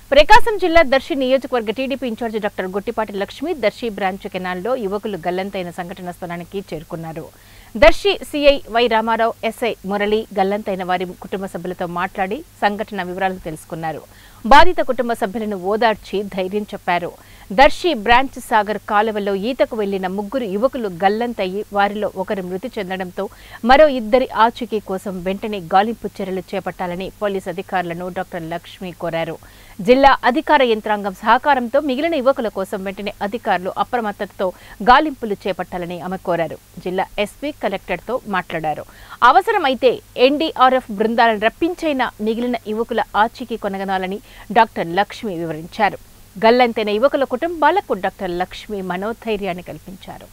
ప్రకాశం జిల్లా దర్శి నియోజకవర్గ TDP incharge doctor Guttipati Lakshmi Darsi branch కెనాల్లో యువకులు గల్లంతైన సంఘటన స్థలానికి చేరుకున్నారు Darsi CI Y Ramarao SI Murali గల్లంతైన వారి కుటుంబ సభ్యులతో మాట్లాడి సంఘటన వివరాలు తెలుసుకున్నారు బాధిత కుటుంబ సభ్యులను ఓదార్చి ధైర్యం చెప్పారు దర్శి బ్రాంచ్ సాగర్ కాలువలో ఈతకు వెళ్లిన ముగ్గురు యువకులు గల్లంతయ్యి వారిలో ఒకరు మృతి చెందడంతో మరో ఇద్దరి ఆచూకీ కోసం వెంటనే గాలింపు చర్యలు చేపట్టాలని పోలీస్ అధికారులను డాక్టర్ లక్ష్మి కోరారు జిల్లా అధికార యంత్రాంగం సహకారంతో మిగిలిన యువకుల కోసం వెంటనే అధికారులు అప్రమత్తతతో గాలింపులు చేపట్టాలని ఆమె కోరారు జిల్లా ఎస్పీ కలెక్టర్తో మాట్లాడారు అవసరమైతే ఎన్డీఆర్ఎఫ్ బృందాలను రప్పించైన మిగిలిన యువకుల ఆచూకీ కొనగనాలని డాక్టర్ లక్ష్మి వివరించారు గల్లంతైన యువకుల కుటుంబాలకు డాక్టర్ లక్ష్మి మనోధైర్యాన్ని కల్పించారు